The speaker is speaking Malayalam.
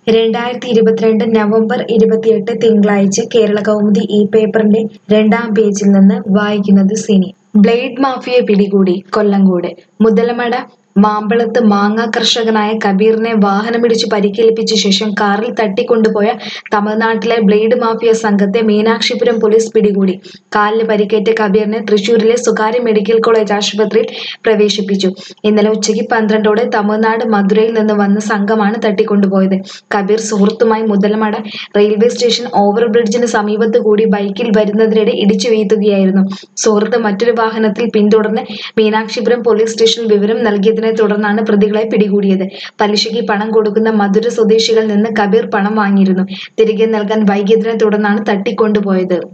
രണ്ടായിരത്തി ഇരുപത്തിരണ്ട് നവംബർ ഇരുപത്തിയെട്ട് തിങ്കളാഴ്ച കേരള കൗമുദി ഈ പേപ്പറിന്റെ രണ്ടാം പേജിൽ നിന്ന് വായിക്കുന്നത് സിനി ബ്ലേഡ് മാഫിയ പിടികൂടി കൊല്ലങ്കോട് മുതലമട മാമ്പളത്ത് മാങ്ങ കർഷകനായ കബീറിനെ വാഹനമിടിച്ച് പരിക്കേൽപ്പിച്ച ശേഷം കാറിൽ തട്ടിക്കൊണ്ടുപോയ തമിഴ്നാട്ടിലെ ബ്ലേഡ് മാഫിയ സംഘത്തെ മീനാക്ഷിപുരം പോലീസ് പിടികൂടി കാലിന് പരിക്കേറ്റ കബീറിനെ തൃശൂരിലെ സ്വകാര്യ മെഡിക്കൽ കോളേജ് ആശുപത്രിയിൽ പ്രവേശിപ്പിച്ചു ഇന്നലെ ഉച്ചയ്ക്ക് പന്ത്രണ്ടോടെ തമിഴ്നാട് മധുരയിൽ നിന്ന് വന്ന സംഘമാണ് തട്ടിക്കൊണ്ടുപോയത് കബീർ സുഹൃത്തുമായി മുതലമട റെയിൽവേ സ്റ്റേഷൻ ഓവർ ബ്രിഡ്ജിന് സമീപത്ത് കൂടി ബൈക്കിൽ വരുന്നതിനിടെ ഇടിച്ചു വീഴ്ത്തുകയായിരുന്നു സുഹൃത്ത് മറ്റൊരു വാഹനത്തിൽ പിന്തുടർന്ന് മീനാക്ഷിപുരം പോലീസ് സ്റ്റേഷനിൽ വിവരം നൽകിയതിനെ തുടർന്നാണ് പ്രതികളെ പിടികൂടിയത് പലിശയ്ക്ക് പണം കൊടുക്കുന്ന മധുര സ്വദേശികളിൽ നിന്ന് കബീർ പണം വാങ്ങിയിരുന്നു തിരികെ നൽകാൻ വൈകിയതിനെ തുടർന്നാണ് തട്ടിക്കൊണ്ടുപോയത്